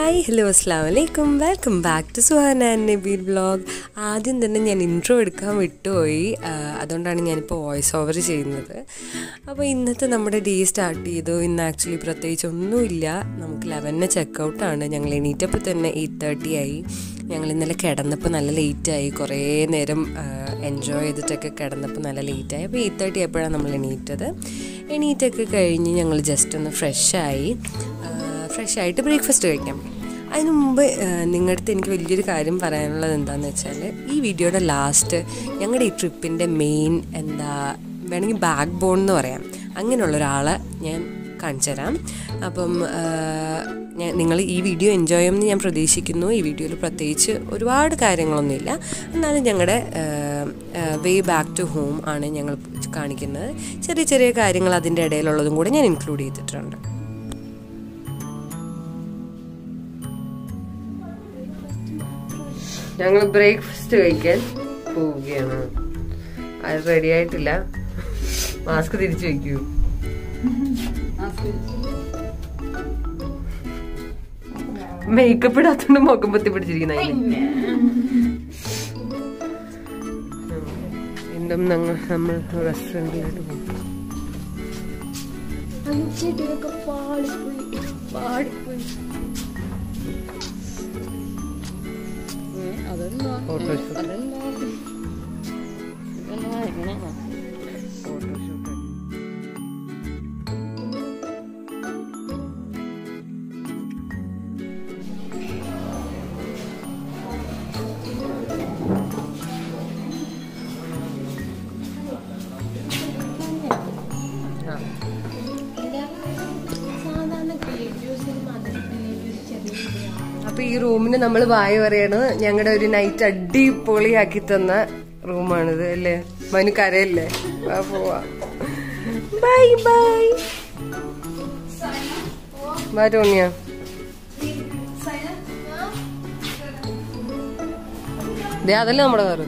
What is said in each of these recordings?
Hi hello അസ്സാം വലൈക്കും welcome back to Suhana Nabeel vlog ആദ്യം തന്നെ ഞാൻ ഇൻട്രോ എടുക്കാൻ വിട്ടുപോയി ആ, അതുകൊണ്ടാണ് ഞാനിപ്പോൾ വോയിസ് ഓവർ ചെയ്യുന്നത് അപ്പോൾ ഇന്നത്തെ നമ്മുടെ ഡേ സ്റ്റാർട്ട് ചെയ്തു ഇന്ന് ആക്ച്വലി പ്രത്യേകിച്ച് ഒന്നുമില്ല നമുക്ക് ലെവനിന് ചെക്കൗട്ടാണ് ഞങ്ങൾ എണീറ്റപ്പോൾ തന്നെ എയ്റ്റ് തേർട്ടി ആയി ഞങ്ങൾ ഇന്നലെ കിടന്നപ്പോൾ നല്ല ലേറ്റായി കുറേ നേരം എൻജോയ് ചെയ്തിട്ടൊക്കെ കിടന്നപ്പോൾ നല്ല ലേറ്റായി അപ്പോൾ എയ്റ്റ് തേർട്ടി ആയപ്പോഴാണ് നമ്മൾ എണീറ്റത് എണീറ്റൊക്കെ കഴിഞ്ഞ് ഞങ്ങൾ ജസ്റ്റ് ഒന്ന് ഫ്രഷായി ഫ്രഷ് ആയിട്ട് ബ്രേക്ക്ഫാസ്റ്റ് കഴിക്കാം അതിന് മുമ്പ് നിങ്ങളുടെ അടുത്ത് എനിക്ക് വലിയൊരു കാര്യം പറയാനുള്ളത് എന്താണെന്ന് വെച്ചാൽ ഈ വീഡിയോയുടെ ലാസ്റ്റ് ഞങ്ങളുടെ ഈ ട്രിപ്പിൻ്റെ മെയിൻ എന്താ വേണമെങ്കിൽ ബാക്ക് ബോൺ എന്ന് പറയാം അങ്ങനെയുള്ള ഒരാളെ ഞാൻ കാണിച്ചു തരാം അപ്പം ആ, ഞാൻ നിങ്ങൾ ഈ വീഡിയോ എൻജോയ് ചെയ്യുമെന്ന് ഞാൻ പ്രതീക്ഷിക്കുന്നു ഈ വീഡിയോയിൽ പ്രത്യേകിച്ച് ഒരുപാട് കാര്യങ്ങളൊന്നുമില്ല എന്നാലും ഞങ്ങളുടെ വേ ബാക്ക് ടു ഹോം ആണ് ഞങ്ങൾ കാണിക്കുന്നത് ചെറിയ ചെറിയ കാര്യങ്ങൾ അതിൻ്റെ ഇടയിലുള്ളതും കൂടെ ഞാൻ ഇൻക്ലൂഡ് ചെയ്തിട്ടുണ്ട് ഞങ്ങൾ ബ്രേക്ക്ഫാസ്റ്റ് കഴിക്കാൻ പോവുകയാണ് അത് റെഡി ആയിട്ടില്ല മാസ്ക് തിരിച്ചു വെക്കൂ മേക്കപ്പ് ഇടാത്തോണ്ട് മുഖം പൊത്തി പിടിച്ചിരിക്കുന്ന വീണ്ടും ഞങ്ങൾ നമ്മൾ റെസ്റ്റോറൻറ്റിലോട്ട് പോകും ചെടിയൊക്കെ പാടിപ്പോയി പാടിപ്പോയി അതെന്താ ഫോട്ടോഷൂട്ട് അതെന്താ ഇതെന്താ ഇങ്ങനെ ഫോട്ടോഷൂട്ട് ആ സാധാരണ ക്രിയേറ്റീവ്സിന് മാത്രം ക്രിയേറ്റീവ്സ് ചെറിയ ചെറിയ അപ്പൊ ഈ റൂമിന് നമ്മൾ വായ പറയാണ് ഞങ്ങളുടെ ഒരു നൈറ്റ് അടിപൊളിയാക്കി തന്ന റൂമാണിത് അല്ലേ മനു കരയല്ലേ വാ പോവാ ബൈ ബൈ വാ ടോണിയ ദേ അതല്ലേ നമ്മുടെ കാറ്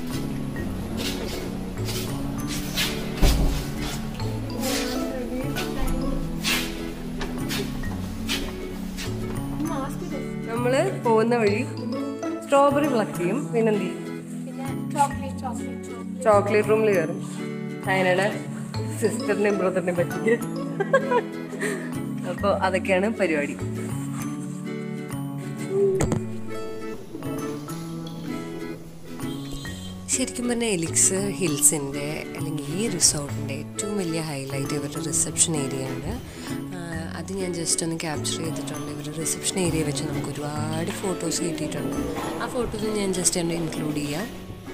നമ്മള് പോകുന്ന വഴി സ്ട്രോബെറി പ്ലക്ക് ചെയ്യും പിന്നെന്ത് ചെയ്യും പിന്നെ ചോക്ലേറ്റ് ചോക്ലേറ്റ് ചോക്ലേറ്റ് ചോക്ലേറ്റ് റൂമിൽ കയറും അതിനിടെ സിസ്റ്ററിനെയും ബ്രദറിനെയും പറ്റിക്ക് അപ്പോൾ അതൊക്കെയാണ് പരിപാടി ശരിക്കും പറഞ്ഞാൽ എലിക്സർ ഹിൽസിൻ്റെ അല്ലെങ്കിൽ ഈ റിസോർട്ടിൻ്റെ ഏറ്റവും വലിയ ഹൈലൈറ്റ് ഇവരുടെ റിസപ്ഷൻ ഏരിയ ആണ് ആഹ് അത് ഞാൻ ജസ്റ്റ് ഒന്ന് ക്യാപ്ചർ ചെയ്തിട്ടുണ്ട് ഇവരുടെ റിസപ്ഷൻ ഏരിയ വെച്ച് നമുക്ക് ഒരുപാട് ഫോട്ടോസ് കിട്ടിയിട്ടുണ്ട് ആ ഫോട്ടോസ് ഞാൻ ജസ്റ്റ് ഒന്ന് ഇൻക്ലൂഡ് ചെയ്യാം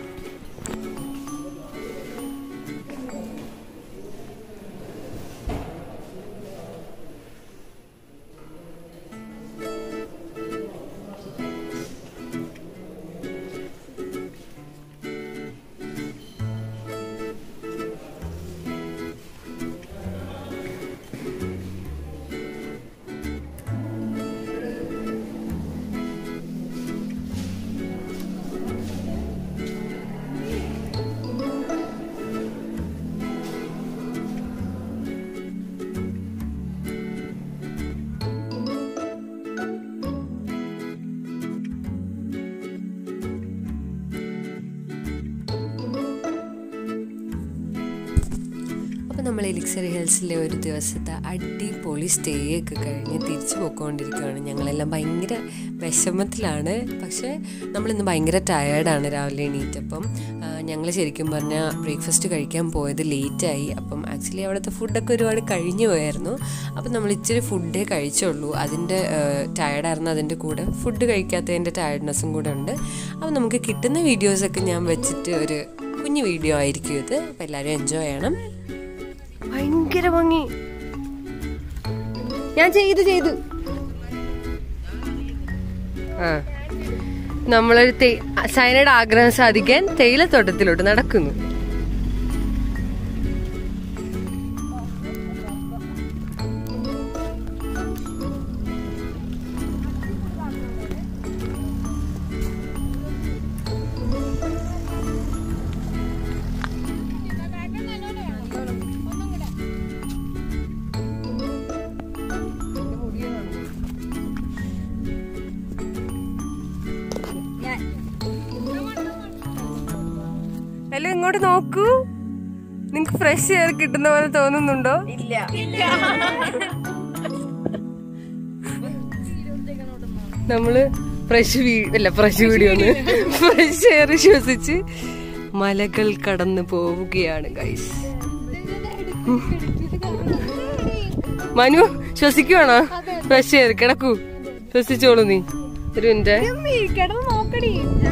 അപ്പോൾ നമ്മൾ എലിക്സറി ഹിൽസിലെ ഒരു ദിവസത്തെ അടിപൊളി സ്റ്റേ ഒക്കെ കഴിഞ്ഞ് തിരിച്ചു പോയിക്കൊണ്ടിരിക്കുകയാണ് ഞങ്ങളെല്ലാം ഭയങ്കര വിഷമത്തിലാണ് പക്ഷേ നമ്മളിന്ന് ഭയങ്കര ടയേർഡാണ് രാവിലെ എണീറ്റപ്പം ഞങ്ങൾ ശരിക്കും പറഞ്ഞാൽ ബ്രേക്ക്ഫാസ്റ്റ് കഴിക്കാൻ പോയത് ലേറ്റായി അപ്പം ആക്ച്വലി അവിടുത്തെ ഫുഡൊക്കെ ഒരുപാട് കഴിഞ്ഞു പോയായിരുന്നു അപ്പം നമ്മൾ ഇച്ചിരി ഫുഡേ കഴിച്ചുള്ളൂ അതിൻ്റെ ടയർഡായിരുന്നു അതിൻ്റെ കൂടെ ഫുഡ് കഴിക്കാത്തതിൻ്റെ ടയർഡ്നെസ്സും കൂടെ ഉണ്ട് അപ്പം നമുക്ക് കിട്ടുന്ന വീഡിയോസൊക്കെ ഞാൻ വെച്ചിട്ട് ഒരു കുഞ്ഞു വീഡിയോ ആയിരിക്കും ഇത് അപ്പം എല്ലാവരും എൻജോയ് ചെയ്യണം ഭയങ്കര ഭംഗി ഞാൻ ചെയ്തു ചെയ്തു ആ നമ്മളൊരു തേ- സൈനയുടെ ആഗ്രഹം സാധിക്കാൻ തേയിലത്തോട്ടത്തിലോട്ട് നടക്കുന്നു അങ്ങോട്ട് നോക്കൂ നിങ്ങക്ക് ഫ്രഷ് എയർ കിട്ടുന്ന പോലെ തോന്നുന്നുണ്ടോ നമ്മള് ഫ്രഷ് അല്ല ഫ്രഷ് വീഡിയോ ഫ്രഷ് എയർ ശ്വസിച്ച് മലകൾ കടന്നു പോവുകയാണ് ഗൈസ് മനു ശ്വസിക്കുവാണോ ഫ്രഷ് എയർ കിടക്കൂ ശ്വസിച്ചോളൂ നീ ഒരു മിനിറ്റ് നോക്കടി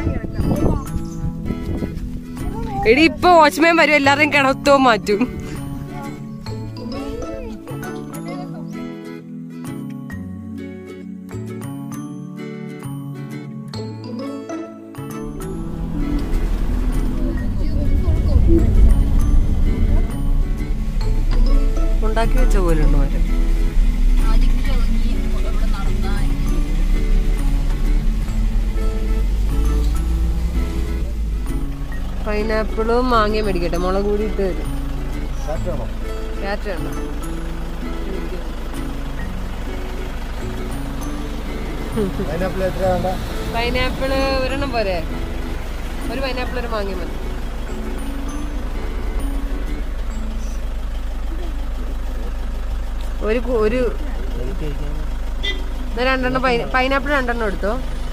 എടി ഇപ്പൊ വാച്ച്മാൻ വരും എല്ലാവരുടെയും കിണത്തോ മാറ്റും ഉണ്ടാക്കി വെച്ച പോലെ ഉണ്ടോ അവര് പൈനാപ്പിളും മാങ്ങയും മേടിക്കട്ടെ മുളക് കൂടി ഇട്ട് തരും ക്യാറ്റ് വേണ്ട പൈനാപ്പിള് ഒരെണ്ണം പോരെ ഒരു പൈനാപ്പിൾ ഒരു മാങ്ങ മതി ഒരു കു- ഒരു എന്നാ രണ്ടെണ്ണം പൈനാപ്പിൾ രണ്ടെണ്ണം എടുത്തോ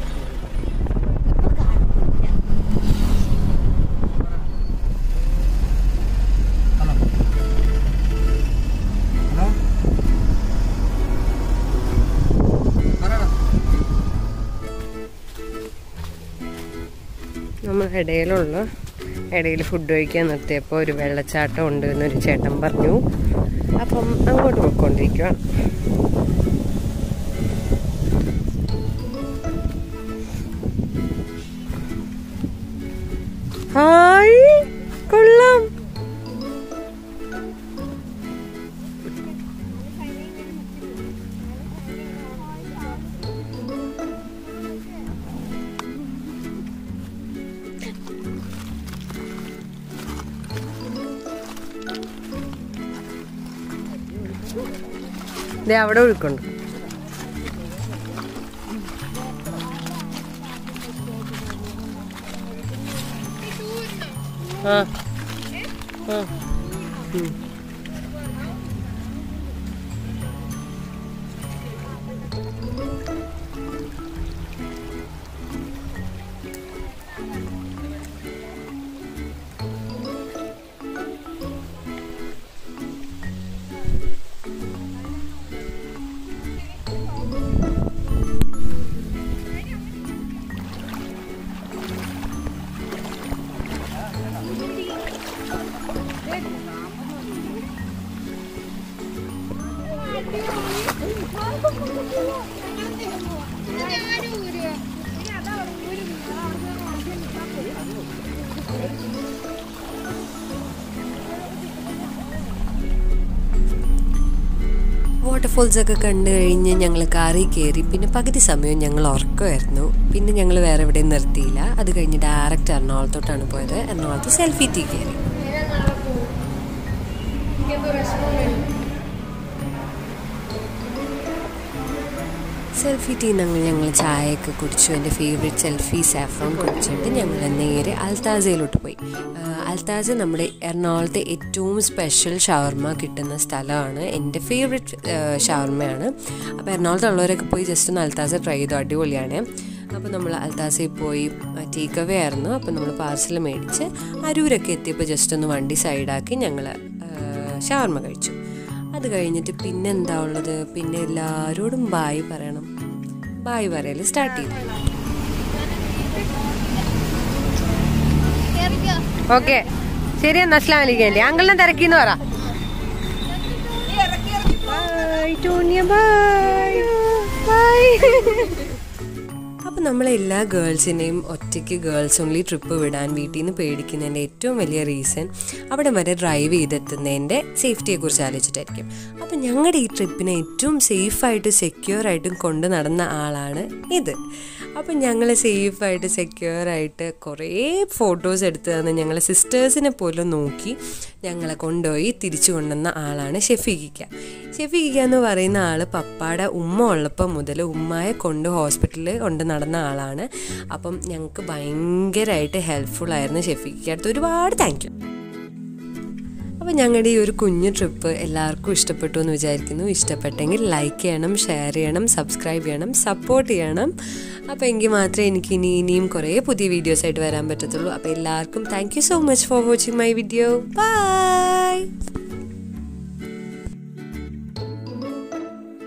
നമ്മൾ ഇടയിലുള്ള ഇടയിൽ ഫുഡ് കഴിക്കാൻ നിർത്തിയപ്പോൾ ഒരു വെള്ളച്ചാട്ടം ഉണ്ട് എന്നൊരു ചേട്ടൻ പറഞ്ഞു അപ്പം അങ്ങോട്ട് പോയിക്കൊണ്ടിരിക്കുകയാണ് ഹായ് കൊള്ളാം ദേ അവിടെ ഒഴുക്കുണ്ട് ആ ആ ഉം. വാട്ടർഫോൾസ് ഒക്കെ കണ്ടു കഴിഞ്ഞ് ഞങ്ങൾ കാറിൽ കയറി പിന്നെ പകുതി സമയം ഞങ്ങൾ ഉറക്കമായിരുന്നു പിന്നെ ഞങ്ങൾ വേറെ എവിടെയും നിർത്തിയില്ല അത് കഴിഞ്ഞ് ഡയറക്റ്റ് എറണാകുളത്തോട്ടാണ് പോയത് എറണാകുളത്ത് സെൽഫി ടീ കയറി സെൽഫി ടീ ഞങ്ങൾ ഞങ്ങൾ ചായയൊക്കെ കുടിച്ചു എൻ്റെ ഫേവറേറ്റ് സെൽഫി സാഫ്രോൺ കുടിച്ചിട്ട് ഞങ്ങൾ നേരെ അൽത്താസയിലോട്ട് പോയി ആഹ് അൽത്താസ നമ്മുടെ എറണാകുളത്തെ ഏറ്റവും സ്പെഷ്യൽ ഷവർമ കിട്ടുന്ന സ്ഥലമാണ് എൻ്റെ ഫേവറേറ്റ് ഷവർമയാണ് അപ്പോൾ എറണാകുളത്തുള്ളവരൊക്കെ പോയി ജസ്റ്റ് ഒന്ന് അൽത്താസ ട്രൈ ചെയ്തു അടിപൊളിയാണ് അപ്പോൾ നമ്മൾ അൽത്താസയിൽ പോയി ടേക്ക് അവേ ആയിരുന്നു അപ്പോൾ നമ്മൾ പാർസൽ മേടിച്ച് അരൂരൊക്കെ എത്തിയപ്പോൾ ജസ്റ്റ് ഒന്ന് വണ്ടി സൈഡാക്കി ഞങ്ങൾ ഷവർമ കഴിച്ചു അത് കഴിഞ്ഞിട്ട് പിന്നെ എന്താ ഉള്ളത് പിന്നെ എല്ലാവരോടും ബായ് പറയണം ബായ് പറയൽ സ്റ്റാർട്ട് ചെയ്തു ഓക്കെ ശരി എന്നാ അസ്ലാം വലൈക്കും അല്ലേ അങ്കിളിനെ തിരക്കിന്ന് പറ ബൈ ടോണിയ ബൈ ബൈ അപ്പം നമ്മളെല്ലാ ഗേൾസിനെയും ഒറ്റയ്ക്ക് ഗേൾസ് ഓൺലി ട്രിപ്പ് വിടാൻ വീട്ടിൽ നിന്ന് പേടിക്കുന്നതിൻ്റെ ഏറ്റവും വലിയ റീസൺ അവിടെ വരെ ഡ്രൈവ് ചെയ്തെത്തുന്നതിൻ്റെ സേഫ്റ്റിയെക്കുറിച്ച് ആലോചിച്ചിട്ടായിരിക്കും അപ്പം ഞങ്ങളുടെ ഈ ട്രിപ്പിനെ ഏറ്റവും സേഫായിട്ട് സെക്യൂർ ആയിട്ടും കൊണ്ട് നടന്ന ആളാണ് ഇത് അപ്പം ഞങ്ങൾ സേഫായിട്ട് സെക്യൂറായിട്ട് കുറേ ഫോട്ടോസ് എടുത്ത് തന്ന് ഞങ്ങളെ സിസ്റ്റേഴ്സിനെ പോലും നോക്കി ഞങ്ങളെ കൊണ്ടുപോയി തിരിച്ചു കൊണ്ടുവന്ന ആളാണ് ഷെഫീഖിക്ക ഷെഫീഖിക്ക എന്ന് പറയുന്ന ആൾ പപ്പാടെ ഉമ്മ ഉള്ളപ്പം മുതൽ ഉമ്മയെ കൊണ്ട് ഹോസ്പിറ്റലിൽ കൊണ്ട് നടന്ന ആളാണ് അപ്പം ഞങ്ങൾക്ക് ഭയങ്കരമായിട്ട് ഹെൽപ്ഫുൾ ആയിരുന്നു ഷെഫീഖിക്ക അടുത്ത് ഒരുപാട് താങ്ക് യു അപ്പോൾ ഞങ്ങളുടെ ഈ ഒരു കുഞ്ഞു ട്രിപ്പ് എല്ലാവർക്കും ഇഷ്ടപ്പെട്ടു എന്ന് വിചാരിക്കുന്നു ഇഷ്ടപ്പെട്ടെങ്കിൽ ലൈക്ക് ചെയ്യണം ഷെയർ ചെയ്യണം സബ്സ്ക്രൈബ് ചെയ്യണം സപ്പോർട്ട് ചെയ്യണം അപ്പോൾ എങ്കിൽ മാത്രമേ എനിക്ക് ഇനി ഇനിയും കുറേ പുതിയ വീഡിയോസ് ആയിട്ട് വരാൻ പറ്റത്തുള്ളൂ അപ്പോൾ എല്ലാവർക്കും thank you so much for watching my video by